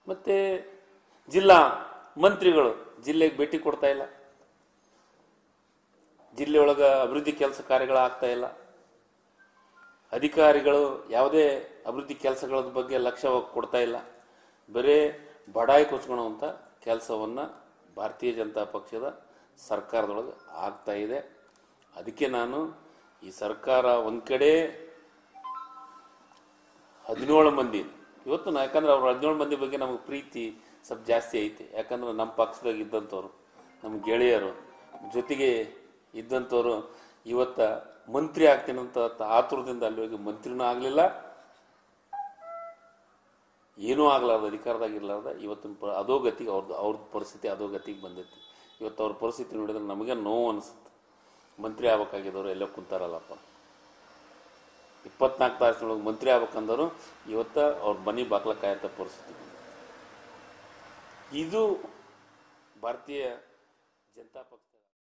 ಮತ್ತೆ ಜಿಲ್ಲಾ ಮಂತ್ರಿಗಳು ಜಿಲ್ಲೆಗೆ ಭೇಟಿ ಕೊಡ್ತಾ ಇಲ್ಲ ಜಿಲ್ಲೆ ಒಳಗ ಅಭಿವೃದ್ಧಿ ಕೆಲಸ ಕಾರ್ಯಗಳು ಆಗ್ತಾ ಇಲ್ಲ ಅಧಿಕಾರಿಗಳು ಯಾವುದೇ ಅಭಿವೃದ್ಧಿ ಕೆಲಸಗಳ ಬಗ್ಗೆ ಲಕ್ಷ್ಯ ಕೊಡ್ತಾ ಇಲ್ಲ ಬರೇ ಬಡಾಯಿ ಕೊಚ್ಕೊಳ್ಳುವಂಥ ಕೆಲಸವನ್ನ ಭಾರತೀಯ ಜನತಾ ಪಕ್ಷದ ಸರ್ಕಾರದೊಳಗೆ ಆಗ್ತಾ ಇದೆ ಅದಕ್ಕೆ ನಾನು ಈ ಸರ್ಕಾರ ಒಂದ್ ಕಡೆ ಹದಿನೇಳು ಮಂದಿ ಇವತ್ತು ನಾ ಯಾಕಂದ್ರೆ ಅವ್ರ ಹದಿನೇಳು ಮಂದಿ ಬಗ್ಗೆ ನಮಗೆ ಪ್ರೀತಿ ಸ್ವಲ್ಪ ಜಾಸ್ತಿ ಐತಿ ಯಾಕಂದ್ರೆ ನಮ್ಮ ಪಕ್ಷದಾಗ ಇದ್ದಂಥವ್ರು ನಮ್ಮ ಗೆಳೆಯರು ಜೊತೆಗೆ ಇದ್ದಂಥವ್ರು ಇವತ್ತ ಮಂತ್ರಿ ಆಗ್ತೀನಂತ ಆತುರದಿಂದ ಅಲ್ಲಿ ಹೋಗಿ ಮಂತ್ರಿನೂ ಆಗಲಿಲ್ಲ ಏನೂ ಆಗ್ಲಾರ್ದ ಅಧಿಕಾರದಾಗ ಇರ್ಲಾರ್ದ ಇವತ್ತಿನ ಪ ಅಧೋಗತಿಗೆ ಅವ್ರದ್ದು ಅವ್ರದ್ದು ಪರಿಸ್ಥಿತಿ ಅಧೋಗತಿಗೆ ಬಂದೈತಿ ಇವತ್ತು ಅವ್ರ ಪರಿಸ್ಥಿತಿ ನೋಡಿದ್ರೆ ನಮಗೆ ನೋವು ಅನಿಸುತ್ತೆ ಮಂತ್ರಿ ಆಗ್ಬೇಕಾಗಿದ್ದವ್ರು ಎಲ್ಲೋ ಕುಂತಾರಲ್ಲಪ್ಪ ಇಪ್ಪತ್ನಾಲ್ಕು ತಾರೀಕಿನೊಳಗೆ ಮಂತ್ರಿ ಆಗ್ಬೇಕಂದವರು ಇವತ್ತ ಅವ್ರ ಮನೆ ಬಾಗ್ಲ ಕಾಯಂತ ಪರಿಸ್ಥಿತಿ ಇದು ಭಾರತೀಯ ಜನತಾ ಪಕ್ಷ